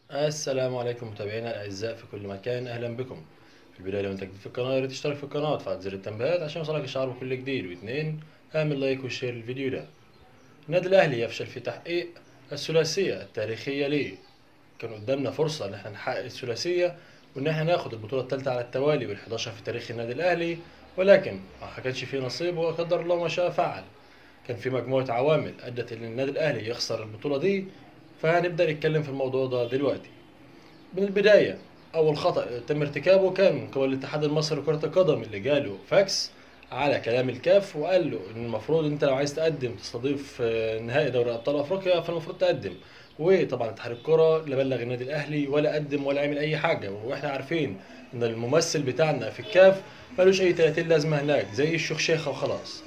السلام عليكم متابعينا الاعزاء في كل مكان اهلا بكم في البدايه لو انت جديد في القناه يا ريت تشترك في القناه وتفعل زر التنبيهات عشان يوصلك اشعار بكل جديد واثنين اعمل لايك وشير للفيديو ده النادي الاهلي يفشل في تحقيق الثلاثيه التاريخيه ليه كان قدامنا فرصه ان احنا نحقق الثلاثيه وان احنا ناخد البطوله الثالثه على التوالي وال11 في تاريخ النادي الاهلي ولكن ما كانش فيه نصيب وقدر الله ما شاء فعل كان في مجموعه عوامل ادت ان النادي الاهلي يخسر البطوله دي فهنبدا نتكلم في الموضوع ده دلوقتي من البداية أول خطأ تم ارتكابه كان من قبل الاتحاد المصري لكرة القدم اللي جاله فاكس على كلام الكاف وقال له إن المفروض أنت لو عايز تقدم تستضيف آه، نهائي دوري أبطال أفريقيا فالمفروض تقدم وطبعا اتحاد الكرة لا بلغ النادي الأهلي ولا قدم ولا عمل أي حاجة وإحنا عارفين إن الممثل بتاعنا في الكاف ملوش أي 30 لازمة هناك زي الشيخة وخلاص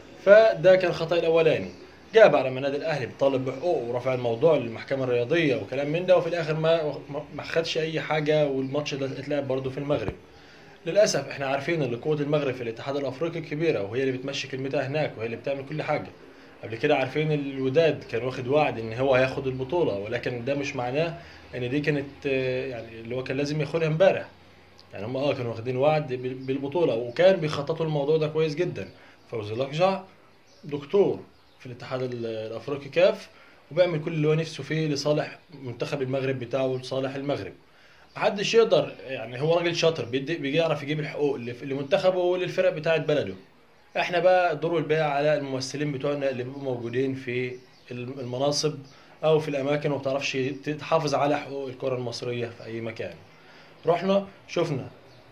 فده كان الخطأ الأولاني جاء بعد ما النادي الاهلي بيطالب بحقوقه ورفع الموضوع للمحكمه الرياضيه وكلام من ده وفي الاخر ما ما خدش اي حاجه والماتش ده اتلعب برضه في المغرب للاسف احنا عارفين ان قوه المغرب في الاتحاد الافريقي كبيره وهي اللي بتمشي كلمتها هناك وهي اللي بتعمل كل حاجه قبل كده عارفين الوداد كان واخد وعد ان هو هياخد البطوله ولكن ده مش معناه ان دي كانت آه، يعني اللي هو كان لازم ياخدها امبارح يعني هم اه كانوا واخدين وعد بال- بالبطوله وكان بيخططوا الموضوع ده كويس جدا فوزي لقجع دكتور في الاتحاد ال- الافريقي كاف وبيعمل كل اللي هو نفسه فيه لصالح منتخب المغرب بتاعه ولصالح المغرب محدش يقدر يعني هو راجل شاطر بيدي بيجي يعرف يجيب الحقوق اللي في- لمنتخبه وللفرق بتاعت بلده احنا بقى دور الباقي على الممثلين بتوعنا اللي بيبقوا موجودين في الم- المناصب او في الاماكن وما بتعرفش تحافظ على حقوق الكرة المصرية في اي مكان رحنا شفنا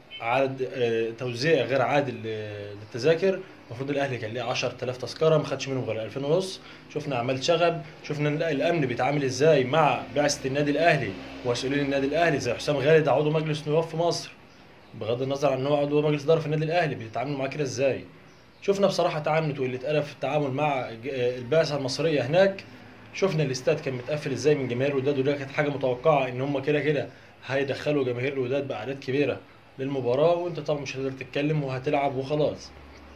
عدد آه، توزيع غير عادل ل- للتذاكر المفروض الاهلي كان ليه 10000 تذكره ما خدش منهم غير 2000 ونص شفنا اعمال شغب شفنا إن الامن بيتعامل ازاي مع بعثه النادي الاهلي ومسؤولين النادي الاهلي زي حسام غالي ده عضو مجلس نواب في مصر بغض النظر عن ان هو عضو مجلس اداره في النادي الاهلي بيتعاملوا معاه كده ازاي شفنا بصراحه تعنت واللي اتقلب في التعامل مع ج- آه، البعثه المصريه هناك شفنا الاستاد كان متقفل ازاي من جماهير الوداد وده كانت حاجه متوقعه ان هم كده كده هيدخلوا جماهير الوداد باعداد كبيره للمباراة وانت طبعا مش هتقدر تتكلم وهتلعب وخلاص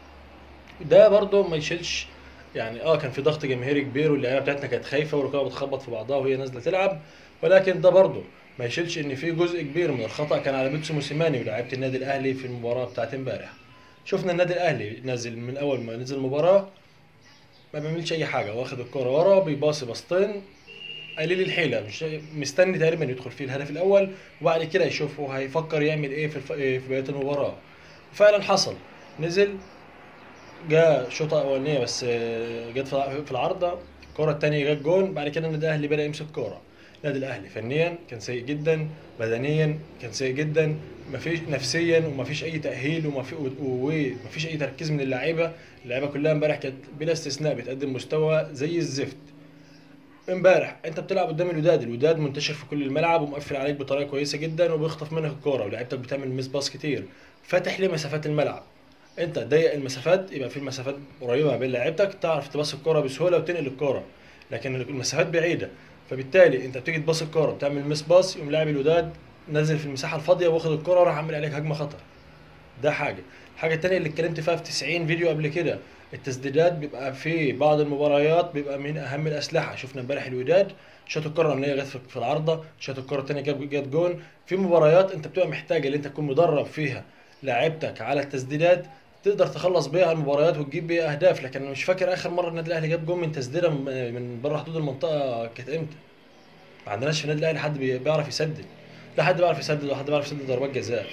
ده برضه ما يشيلش يعني اه كان في ضغط جماهيري كبير واللعيبه بتاعتنا كانت خايفه والركبه بتخبط في بعضها وهي نازله تلعب ولكن ده برضه ما يشيلش ان في جزء كبير من الخطا كان على بيتسو موسيماني ولاعيبه النادي الاهلي في المباراه بتاعت امبارح شفنا النادي الاهلي نازل من اول ما نزل المباراه ما بيعملش اي حاجه واخد الكرة ورا بيباصي باصتين قليل الحيله مش مستني تقريبا يدخل فيه الهدف الاول وبعد كده يشوف هو هيفكر يعمل ايه في الف... إيه في بقيه المباراه وفعلا حصل نزل جاء شوطه اولانيه بس آه، جت في في العارضه الكره الثانيه جت جون بعد كده النادي الاهلي بدا يمسك كوره النادي الاهلي فنيا كان سيء جدا بدنيا كان سيء جدا مفيش نفسيا ومفيش اي تاهيل ومفي- ومفيش اي تركيز من اللعيبه اللعيبه كلها امبارح كانت بلا استثناء بتقدم مستوى زي الزفت امبارح انت بتلعب قدام الوداد الوداد منتشر في كل الملعب ومقفل عليك بطريقه كويسه جدا وبيخطف منك الكوره ولعيبتك بتعمل ميس باس كتير فاتح لي مسافات الملعب انت ضيق المسافات يبقى في المسافات قريبه ما بين لعيبتك تعرف تباص الكوره بسهوله وتنقل الكوره لكن المسافات بعيده فبالتالي انت بتيجي تباص الكوره بتعمل ميس باس يقوم لاعب الوداد نازل في المساحه الفاضيه واخد الكوره وراح عامل عليك هجمه خطر ده حاجه الحاجه التانيه اللي اتكلمت فيها في 90 فيديو قبل كده التسديدات بيبقى في بعض المباريات بيبقى من اهم الاسلحه شفنا امبارح الوداد شاط الكره الامنيه جت في في العارضه شاط الكره الثانيه جت جت جون في مباريات انت بتبقى محتاج ان انت تكون مدرب فيها لاعيبتك على التسديدات تقدر تخلص بيها المباريات وتجيب بيها اهداف لكن انا مش فاكر اخر مره النادي الاهلي جاب جون من تسديده من من بره حدود المنطقه كانت امتى ما عندناش في النادي الاهلي حد بي- بيعرف يسدد لا حد بيعرف يسدد ولا حد بيعرف يسدد ضربات جزاء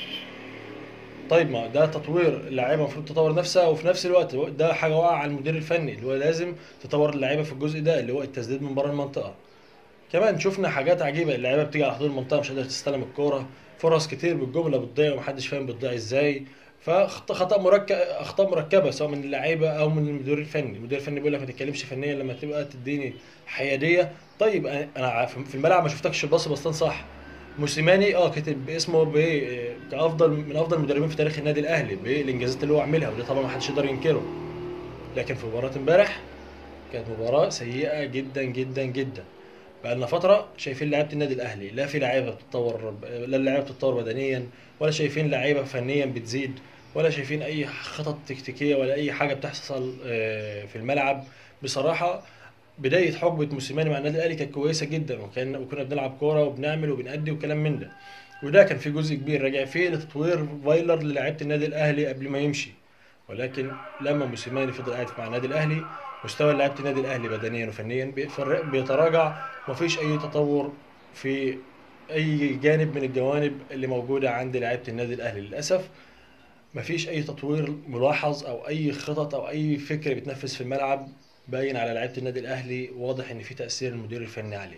طيب ما ده تطوير اللعيبه المفروض تطور نفسها وفي نفس الوقت ده حاجه واقعه على المدير الفني اللي هو لازم تطور اللعيبه في الجزء ده اللي هو التسديد من بره المنطقه كمان شفنا حاجات عجيبه اللعيبه بتيجي على حدود المنطقه مش قادره تستلم الكوره فرص كتير بالجمله بتضيع ومحدش فاهم بتضيع ازاي فخطا مركب اخطاء مركبه سواء من اللعيبه او من المدير الفني المدير الفني بيقول لك ما تتكلمش فنيا لما تبقى تديني حياديه طيب انا في الملعب ما شفتكش الباص بسطان صح موسيماني اه كتب باسمه ب كافضل من افضل المدربين في تاريخ النادي الاهلي بالانجازات اللي هو عاملها وده طبعا ما حدش يقدر ينكره لكن في مباراه امبارح كانت مباراه سيئه جدا جدا جدا بقى لنا فتره شايفين لعيبه النادي الاهلي لا في لعيبه بتتطور لا اللعيبه بتتطور بدنيا ولا شايفين لعيبه فنيا بتزيد ولا شايفين اي خطط تكتيكيه ولا اي حاجه بتحصل آه، في الملعب بصراحه بدايه حقبه موسيماني مع النادي الاهلي كانت كويسه جدا وكان وكنا بنلعب كوره وبنعمل وبنأدي وكلام من ده وده كان في جزء كبير راجع فيه لتطوير فايلر للاعيبه النادي الاهلي قبل ما يمشي ولكن لما موسيماني فضل قاعد مع النادي الاهلي مستوى لعيبه النادي الاهلي بدنيا وفنيا بيفرق- بيتراجع ومفيش اي تطور في اي جانب من الجوانب اللي موجوده عند لعيبه النادي الاهلي للاسف مفيش اي تطوير ملاحظ او اي خطط او اي فكر بيتنفذ في الملعب باين على لعيبه النادي الاهلي واضح ان في تاثير المدير الفني عليه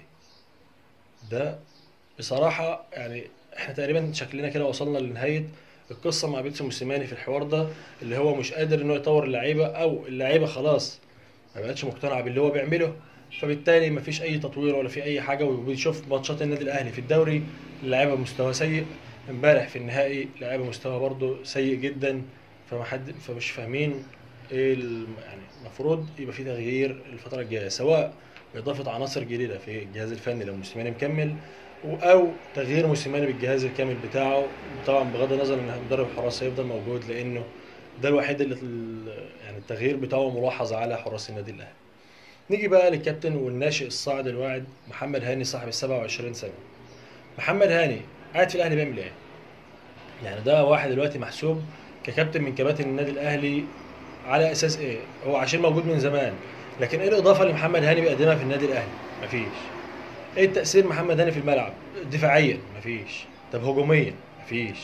ده بصراحه يعني احنا تقريبا شكلنا كده وصلنا لنهايه القصه مع بيتسو موسيماني في الحوار ده اللي هو مش قادر انه يطور اللعيبه او اللعيبه خلاص ما بقتش مقتنعه باللي هو بيعمله فبالتالي مفيش اي تطوير ولا في اي حاجه وبنشوف ماتشات النادي الاهلي في الدوري اللعيبه مستوى سيء امبارح في النهائي لعيبه مستوى برضه سيء جدا فما حد فمش فاهمين ايه الم- يعني المفروض يبقى في تغيير الفتره الجايه سواء باضافه عناصر جديده في الجهاز الفني لو موسيماني مكمل و- او تغيير موسيماني بالجهاز الكامل بتاعه طبعا بغض النظر ان مدرب الحراس هيفضل موجود لانه ده الوحيد اللي ال- يعني التغيير بتاعه ملاحظ على حراس النادي الاهلي نيجي بقى للكابتن والناشئ الصاعد الواعد محمد هاني صاحب ال 27 سنه محمد هاني قاعد في الاهلي بيعمل ايه يعني ده واحد دلوقتي محسوب ككابتن من كباتن النادي الاهلي على اساس ايه هو عشان موجود من زمان لكن ايه الاضافه اللي محمد هاني بيقدمها في النادي الاهلي مفيش ايه التاثير محمد هاني في الملعب دفاعيا مفيش طب هجوميا مفيش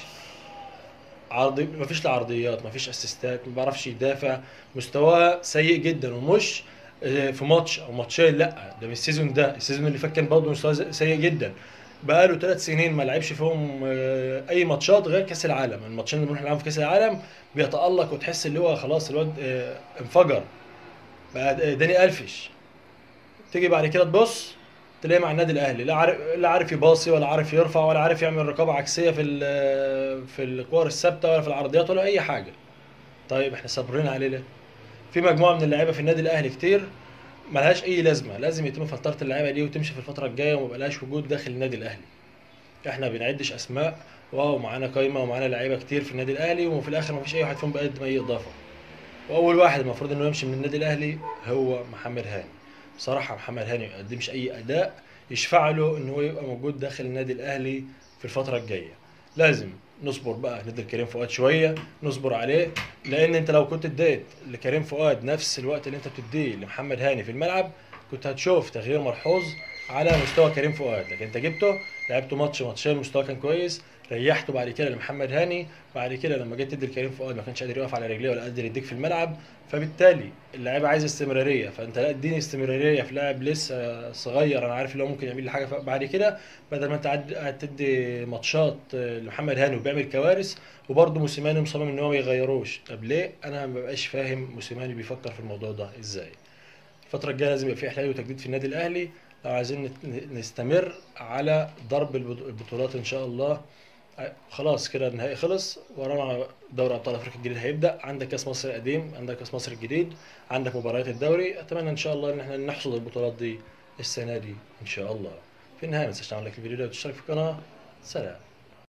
عرضي مفيش لا عرضيات مفيش اسيستات ما بيعرفش يدافع مستواه سيء جدا ومش آه، في ماتش او ماتشين لا ده من السيزون ده السيزون اللي فات كان برضه مستواه سيء جدا بقاله ثلاث سنين ما لعبش فيهم آه، اي ماتشات غير كاس العالم الماتشين اللي بنروح نلعبهم في كاس العالم بيتالق وتحس اللي هو خلاص الواد آه، انفجر بقى داني الفش تيجي بعد كده تبص تلاقيه مع النادي الاهلي لا عارف لا عارف يباصي ولا عارف يرفع ولا عارف يعمل رقابه عكسيه في ال- في الكور الثابته ولا في العرضيات ولا اي حاجه طيب احنا صابرين عليه ليه في مجموعه من اللعيبه في النادي الاهلي كتير ملهاش اي لازمه لازم يتم فلتره اللعيبه دي وتمشي في الفتره الجايه وما بقالهاش وجود داخل النادي الاهلي احنا بنعدش اسماء واو معانا قايمه ومعانا لعيبه كتير في النادي الاهلي وفي الاخر ما فيش اي واحد فيهم بيقدم اي اضافه واول واحد المفروض انه يمشي من النادي الاهلي هو محمد هاني بصراحه محمد هاني ما قدمش اي اداء يشفع له ان هو يبقى موجود داخل النادي الاهلي في الفتره الجايه لازم نصبر بقى ندي لكريم فؤاد شويه نصبر عليه لان انت لو كنت اديت لكريم فؤاد نفس الوقت اللي انت بتديه لمحمد هاني في الملعب كنت هتشوف تغيير ملحوظ على مستوى كريم فؤاد لكن انت جبته لعبته ماتش ماتشين مستواه كان كويس ريحته بعد كده لمحمد هاني بعد كده لما جيت تدي لكريم فؤاد ما كانش قادر يقف على رجليه ولا قادر يديك في الملعب فبالتالي اللعيبه عايزه استمراريه فانت لا اديني استمراريه في لاعب لسه صغير انا عارف اللي هو ممكن يعمل لي حاجه بعد كده بدل ما انت قاعد قاعد تدي ماتشات آه، لمحمد هاني وبيعمل كوارث وبرضه موسيماني مصمم ان هو ما يغيروش طب ليه انا ما ببقاش فاهم موسيماني بيفكر في الموضوع ده ازاي الفتره الجايه لازم يبقى في احلال وتجديد في النادي الاهلي لو عايزين نت- نستمر على ضرب البط- البطولات ان شاء الله خلاص كده النهائي خلص ورانا دوري ابطال افريقيا الجديد هيبدا عندك كاس مصر القديم عندك كاس مصر الجديد عندك مباريات الدوري اتمنى ان شاء الله ان احنا نحصد البطولات دي السنه دي ان شاء الله في النهايه ما تنساش تعمل لايك الفيديو ده وتشترك في القناه سلام